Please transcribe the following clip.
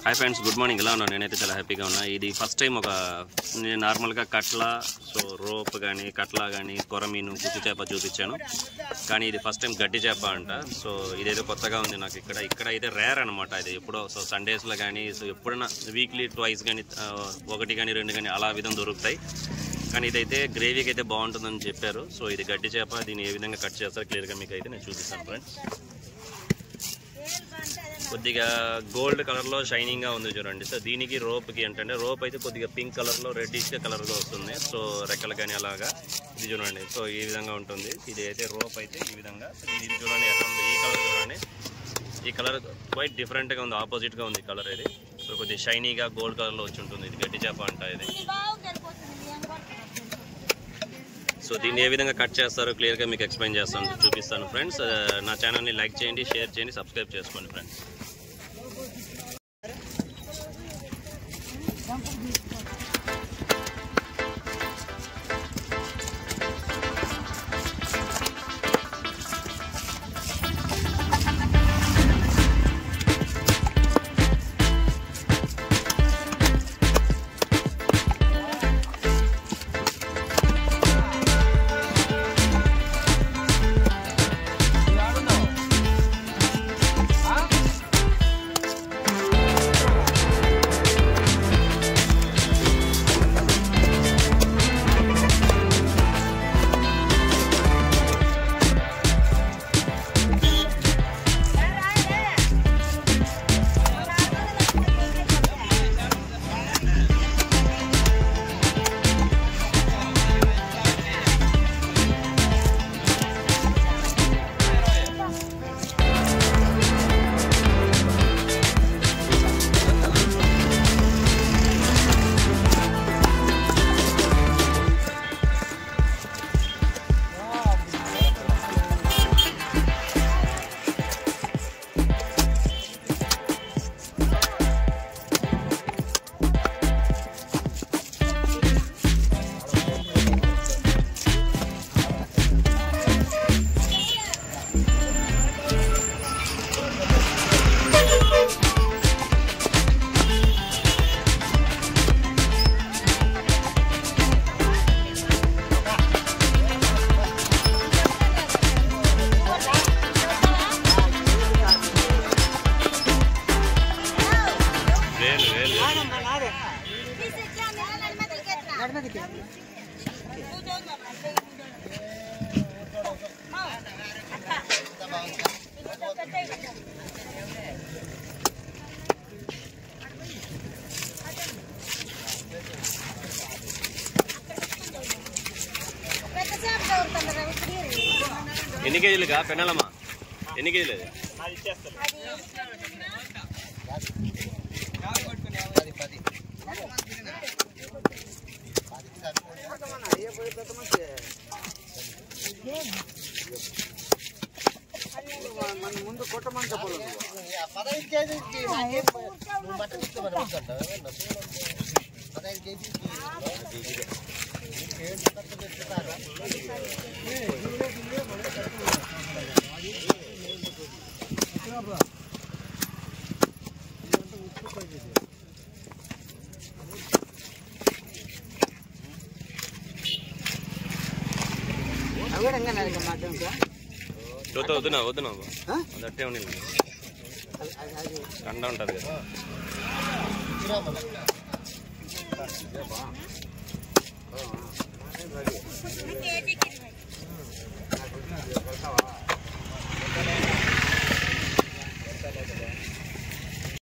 Hi friends good morning ఎలా ఉన్నాను నేనైతే చాలా హ్యాపీగా ఉన్నా ఇది ఫస్ట్ టైం ఒక నేను నార్మల్గా కట్ల సో రోప్ కానీ కట్ల కానీ కొరమీను కుత్తి చేప చూపించాను కానీ ఇది ఫస్ట్ టైం గడ్డి చేప అంట సో ఇదేదో కొత్తగా ఉంది నాకు ఇక్కడ ఇక్కడ అయితే రేర్ అనమాట ఇది ఎప్పుడో సో సండేస్లో కానీ సో ఎప్పుడైనా వీక్లీ ట్వైస్ కానీ ఆ, ఒకటి కానీ రెండు కానీ అలా విధం దొరుకుతాయి కానీ ఇదైతే గ్రేవీకి అయితే బాగుంటుందని చెప్పారు సో ఇది గడ్డి చేప దీన్ని ఏ విధంగా కట్ చేస్తారో క్లియర్గా మీకు అయితే నేను చూపిస్తాను ఫ్రెండ్స్ కొద్దిగా గోల్డ్ కలర్లో షైనింగ్గా ఉంది చూడండి సో దీనికి రోప్కి ఏంటంటే రోప్ అయితే కొద్దిగా పింక్ కలర్లో రెడ్డిష్ కలర్గా వస్తుంది సో రెక్కలు కానీ అలాగా ఇది చూడండి సో ఈ విధంగా ఉంటుంది ఇది అయితే రోప్ అయితే ఈ విధంగా సో ఇది చూడండి ఎట్లా ఉంది ఈ కలర్ చూడండి ఈ కలర్ క్వైట్ డిఫరెంట్గా ఉంది ఆపోజిట్గా ఉంది కలర్ ఇది సో కొద్దిగా షైనీగా గోల్డ్ కలర్లో వచ్చి ఉంటుంది ఇది గడ్డి చేప అంట ఇది సో దీన్ని ఏ విధంగా కట్ చేస్తారో క్లియర్గా మీకు ఎక్స్ప్లెయిన్ చేస్తాను చూపిస్తాను ఫ్రెండ్స్ నా ఛానల్ని లైక్ చేయండి షేర్ చేయండి సబ్స్క్రైబ్ చేసుకోండి ఫ్రెండ్స్ వేలు వేలు ఎన్ని కేజీలుగా పెనాలమ్మా ఎన్ని కేజీలు అది మన ముందు కొట్టమని చెప్పాలి పదహైదు కేజీకి నాకేం నువ్వు మటన్ ఇస్తే మరి వద్దంటావా? పదహైదు కేజీకి ఏం తక్కువ తెచ్చుతారా? అవి కూడా ఇంకా నరిక మాట్లాడు సార్ వద్దు వద్దునా వద్దునా ఆ? అది అట్టే ఉండి అది- అది- అది కండ ఉంటుంది కదా ఇచ్చిరా మళ్ళా. రెడీ